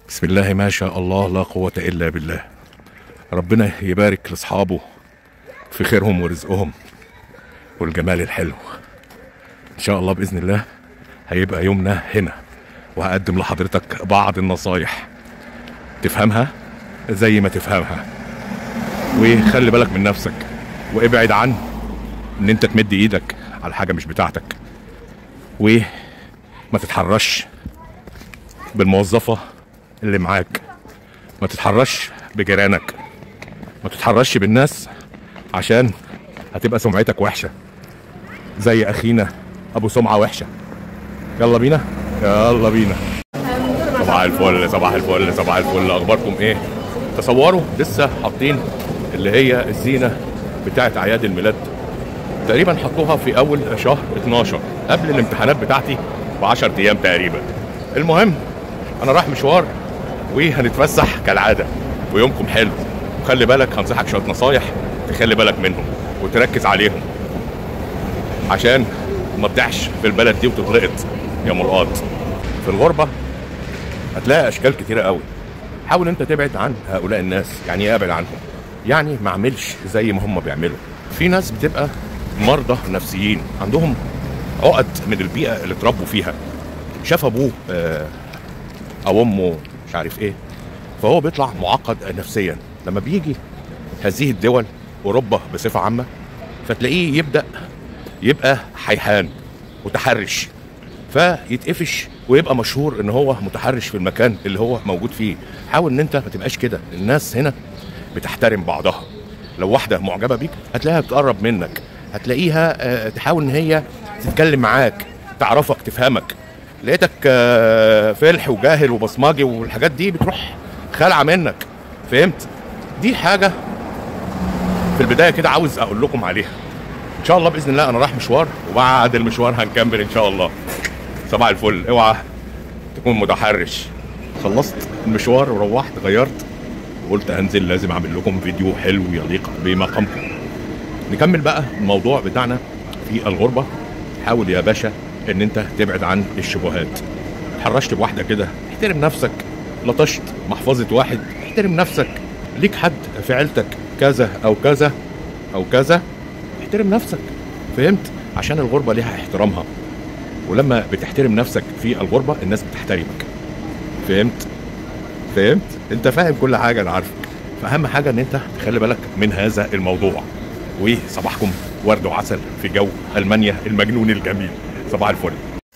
بسم الله ما شاء الله لا قوة إلا بالله ربنا يبارك لأصحابه في خيرهم ورزقهم والجمال الحلو إن شاء الله بإذن الله هيبقى يومنا هنا وهقدم لحضرتك بعض النصايح تفهمها زي ما تفهمها وخلي بالك من نفسك وابعد عن ان انت تمد ايدك على حاجه مش بتاعتك وما تتحرش بالموظفه اللي معاك ما تتحرش بجيرانك ما تتحرش بالناس عشان هتبقى سمعتك وحشه زي اخينا ابو سمعه وحشه يلا بينا يلا بينا صباح الفل صباح الفل صباح الفل اخباركم ايه تصوروا لسه حاطين اللي هي الزينه بتاعت اعياد الميلاد تقريبا حطوها في اول شهر 12 قبل الامتحانات بتاعتي ب 10 ايام تقريبا المهم انا رايح مشوار وهنتفسح كالعاده ويومكم حلو وخلي بالك هنصحك شويه نصايح تخلي بالك منهم وتركز عليهم عشان ما تضيعش في البلد دي وتتلقط يا مرقاط في الغربه هتلاقي اشكال كتيره قوي حاول انت تبعد عن هؤلاء الناس يعني ايه ابعد عنهم يعني ما اعملش زي ما هم بيعملوا في ناس بتبقى مرضى نفسيين عندهم عقد من البيئه اللي اتربوا فيها شاف ابوه آه، او امه مش عارف ايه فهو بيطلع معقد نفسيا لما بيجي هذه الدول اوروبا بصفه عامه فتلاقيه يبدا يبقى حيحان متحرش فيتقفش ويبقى مشهور ان هو متحرش في المكان اللي هو موجود فيه حاول ان انت ما تبقاش كده الناس هنا بتحترم بعضها لو واحده معجبه بيك هتلاقيها بتقرب منك هتلاقيها آه، تحاول ان هي تتكلم معاك تعرفك تفهمك لقيتك آه، فلح وجاهل وبصماجي والحاجات دي بتروح خالعه منك فهمت دي حاجه في البدايه كده عاوز اقول لكم عليها ان شاء الله باذن الله انا رايح مشوار وبعد المشوار هنكمل ان شاء الله صباح الفل اوعى تكون متحرش خلصت المشوار وروحت غيرت وقلت هنزل لازم اعمل لكم فيديو حلو يليق بمقامكم نكمل بقى الموضوع بتاعنا في الغربه حاول يا باشا ان انت تبعد عن الشبهات اتحرشت بواحده كده احترم نفسك لطشت محفظه واحد احترم نفسك ليك حد في عيلتك كذا او كذا او كذا احترم نفسك فهمت عشان الغربه ليها احترامها ولما بتحترم نفسك في الغربه الناس بتحترمك فهمت فهمت انت فاهم كل حاجه انا عارفك فاهم حاجه ان انت تخلي بالك من هذا الموضوع وصباحكم ورد وعسل في جو المانيا المجنون الجميل صباح الفل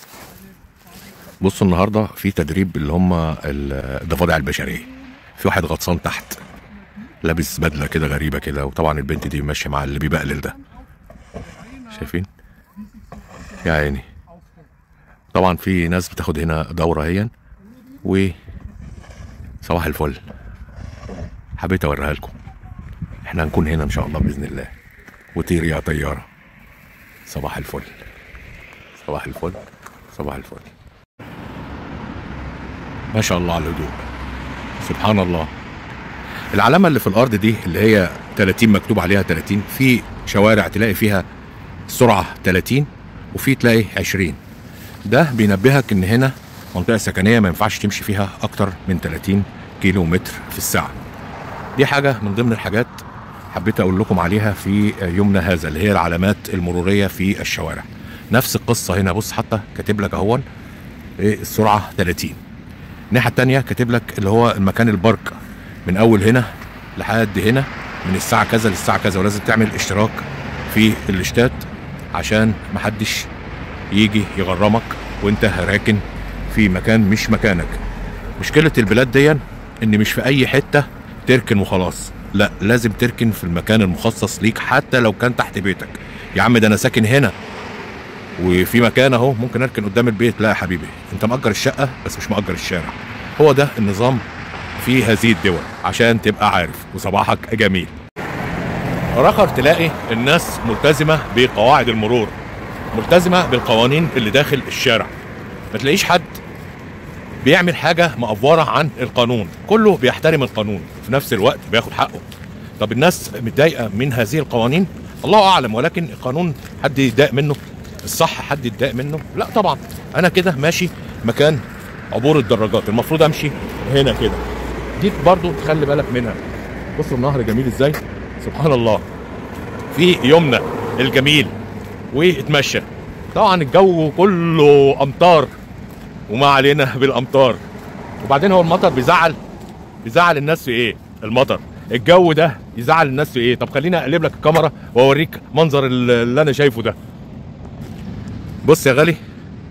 بصوا النهارده في تدريب اللي هم الضفادع البشريه في واحد غطسان تحت لابس بدله كده غريبه كده وطبعا البنت دي ماشيه مع اللي بيبقلل ده شايفين يا عيني طبعا في ناس بتاخد هنا دوره هي و صباح الفل حبيت اوريها لكم احنا هنكون هنا ان شاء الله باذن الله وطير يا طياره صباح الفل صباح الفل صباح الفل ما شاء الله على الهدوء سبحان الله العلامه اللي في الارض دي اللي هي 30 مكتوب عليها 30 في شوارع تلاقي فيها سرعه 30 وفي تلاقي 20 ده بينبهك ان هنا منطقه سكنيه ما ينفعش تمشي فيها اكتر من 30 كيلو متر في الساعه دي حاجه من ضمن الحاجات حبيت اقول لكم عليها في يومنا هذا اللي هي العلامات المروريه في الشوارع نفس القصه هنا بص حتى كاتب لك اهون إيه السرعه 30 الناحيه التانية كاتب لك اللي هو المكان البارك من اول هنا لحد هنا من الساعه كذا للساعه كذا ولازم تعمل اشتراك في الاشتات عشان محدش يجي يغرمك وانت راكن في مكان مش مكانك مشكله البلاد دي ان مش في اي حته تركن وخلاص لا لازم تركن في المكان المخصص ليك حتى لو كان تحت بيتك يا عم ده انا ساكن هنا وفي مكان اهو ممكن اركن قدام البيت لا يا حبيبي انت مأجر الشقه بس مش مأجر الشارع هو ده النظام في هذه الدول عشان تبقى عارف وصباحك جميل رخر تلاقي الناس ملتزمه بقواعد المرور ملتزمه بالقوانين اللي داخل الشارع ما تلاقيش حد بيعمل حاجه مأفوره عن القانون كله بيحترم القانون في نفس الوقت بياخد حقه طب الناس متضايقه من هذه القوانين الله اعلم ولكن القانون حد يتضايق منه الصح حد يتضايق منه لا طبعا انا كده ماشي مكان عبور الدراجات المفروض امشي هنا كده دي برضو تخلي بالك منها بصوا النهر جميل ازاي سبحان الله في يومنا الجميل واتمشى طبعا الجو كله امطار وما علينا بالامطار وبعدين هو المطر بيزعل بيزعل الناس في ايه المطر الجو ده يزعل الناس في ايه طب خليني اقلب لك الكاميرا واوريك منظر اللي انا شايفه ده بص يا غالي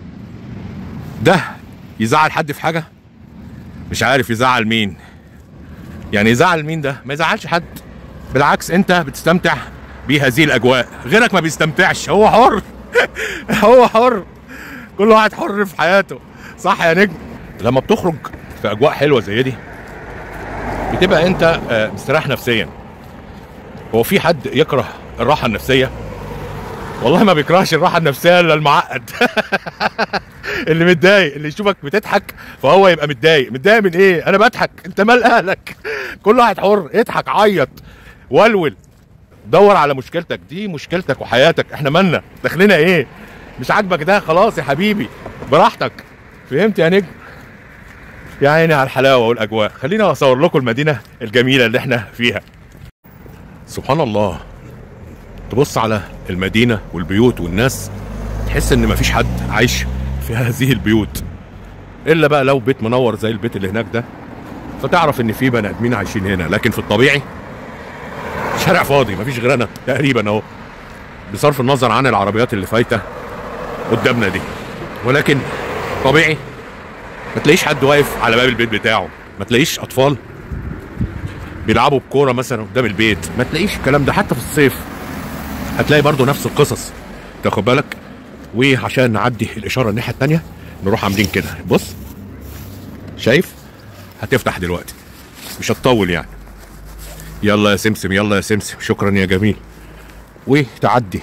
ده يزعل حد في حاجه مش عارف يزعل مين يعني يزعل مين ده ما يزعلش حد بالعكس انت بتستمتع بهذه الاجواء غيرك ما بيستمتعش هو حر هو حر كل واحد حر في حياته صح يا نجم لما بتخرج في اجواء حلوه زي دي بتبقى انت آه، مستريح نفسيا هو في حد يكره الراحه النفسيه والله ما بيكرهش الراحه النفسيه الا المعقد اللي متضايق اللي يشوفك بتضحك فهو يبقى متضايق متضايق من ايه انا بضحك انت مال اهلك كل واحد حر اضحك عيط ولول دور على مشكلتك دي مشكلتك وحياتك احنا مالنا داخلنا ايه مش عاجبك ده خلاص يا حبيبي براحتك فهمت يا نجم يا عيني على الحلاوه والاجواء خلينا اصور لكم المدينه الجميله اللي احنا فيها سبحان الله تبص على المدينه والبيوت والناس تحس ان مفيش حد عايش في هذه البيوت الا بقى لو بيت منور زي البيت اللي هناك ده فتعرف ان في بني ادمين عايشين هنا لكن في الطبيعي شارع فاضي مفيش غير انا تقريبا اهو بصرف النظر عن العربيات اللي فايته قدامنا دي ولكن طبيعي ما تلاقيش حد واقف على باب البيت بتاعه ما تلاقيش اطفال بيلعبوا بكوره مثلا قدام البيت ما تلاقيش الكلام ده حتى في الصيف هتلاقي برضو نفس القصص تاخد بالك وعشان نعدي الاشاره الناحيه التانية نروح عاملين كده بص شايف هتفتح دلوقتي مش هتطول يعني يلا يا سمسم يلا يا سمسم شكرا يا جميل وتعدي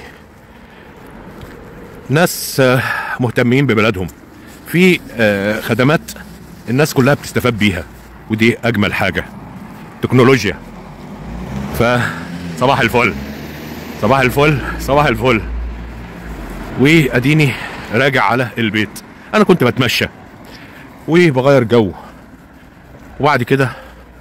ناس آه، مهتمين ببلدهم في آه، خدمات الناس كلها بتستفاد بيها ودي اجمل حاجه تكنولوجيا فصباح الفل صباح الفل صباح الفل واديني راجع على البيت انا كنت بتمشى وبغير جو وبعد كده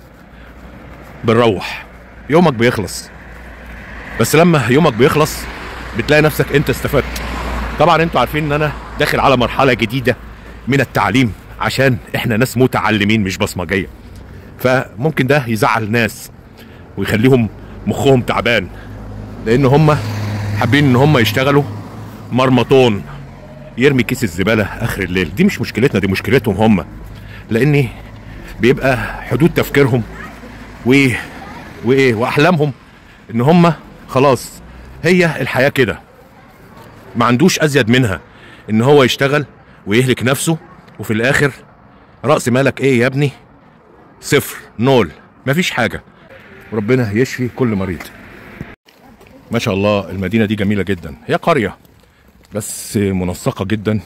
بنروح يومك بيخلص بس لما يومك بيخلص بتلاقي نفسك انت استفدت طبعا انتوا عارفين ان انا داخل على مرحله جديده من التعليم عشان احنا ناس متعلمين مش بصمجيه فممكن ده يزعل ناس ويخليهم مخهم تعبان لان هم حابين ان هم يشتغلوا مرمطون يرمي كيس الزباله اخر الليل دي مش مشكلتنا دي مشكلتهم هم لاني بيبقى حدود تفكيرهم و وايه واحلامهم ان هم خلاص هي الحياه كده ما عندوش ازيد منها ان هو يشتغل ويهلك نفسه وفي الاخر راس مالك ايه يا ابني صفر نول مفيش حاجه ربنا يشفي كل مريض ما شاء الله المدينه دي جميله جدا هي قريه بس منسقه جدا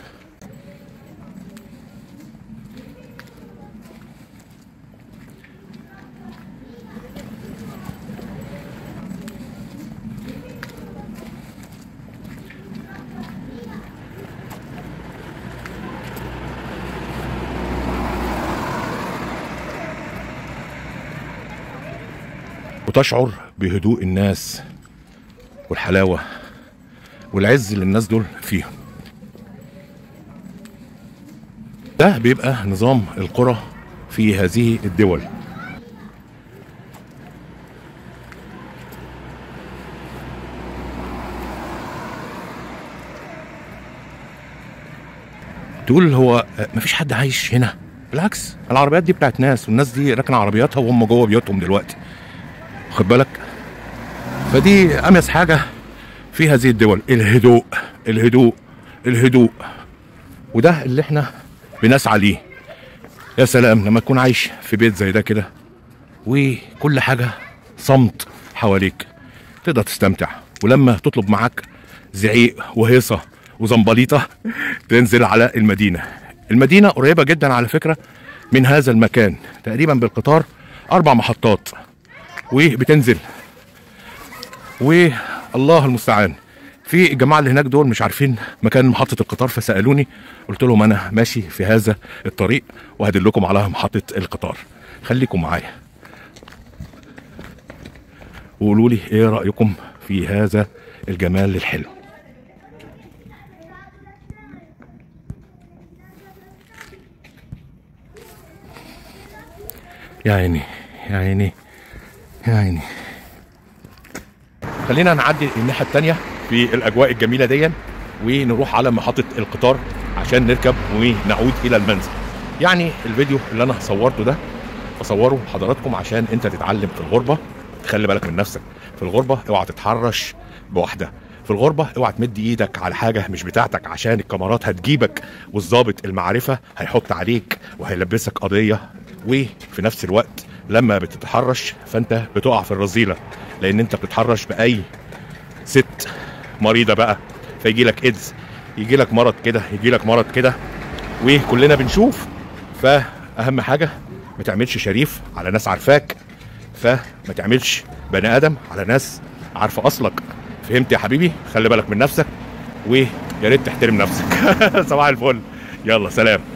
وتشعر بهدوء الناس والحلاوة والعز اللي الناس دول فيهم ده بيبقى نظام القرى في هذه الدول تقول هو مفيش حد عايش هنا بالعكس العربيات دي بتاعت ناس والناس دي راكنه عربياتها وهم جوه بيوتهم دلوقتي واخد بالك فدي اميز حاجه في هذه الدول الهدوء الهدوء الهدوء وده اللي احنا بنسعى ليه يا سلام لما تكون عايش في بيت زي ده كده وكل حاجه صمت حواليك تقدر تستمتع ولما تطلب معاك زعيق وهيصه وزنبليطه تنزل على المدينه المدينه قريبه جدا على فكره من هذا المكان تقريبا بالقطار اربع محطات وبتنزل والله المستعان في الجماعه اللي هناك دول مش عارفين مكان محطه القطار فسالوني قلت لهم انا ماشي في هذا الطريق وهدلكم على محطه القطار خليكم معايا وقولوا لي ايه رايكم في هذا الجمال الحلو يا عيني يا عيني يا عيني خلينا نعدي الناحيه الثانيه في الاجواء الجميله دي ونروح على محطه القطار عشان نركب ونعود الى المنزل يعني الفيديو اللي انا صورته ده بصوره لحضراتكم عشان انت تتعلم في الغربه تخلي بالك من نفسك في الغربه اوعى تتحرش بواحده في الغربة اوعى تمد ايدك على حاجة مش بتاعتك عشان الكاميرات هتجيبك والظابط المعرفة هيحط عليك وهيلبسك قضية وفي نفس الوقت لما بتتحرش فانت بتقع في الرذيلة لان انت بتتحرش باي ست مريضة بقى فيجي لك ايدز يجي لك مرض كده يجي لك مرض كده وكلنا بنشوف فاهم حاجة ما تعملش شريف على ناس عارفاك فما تعملش بني ادم على ناس عارفه اصلك فهمت يا حبيبي خلي بالك من نفسك ويا ريت تحترم نفسك صباح الفل يلا سلام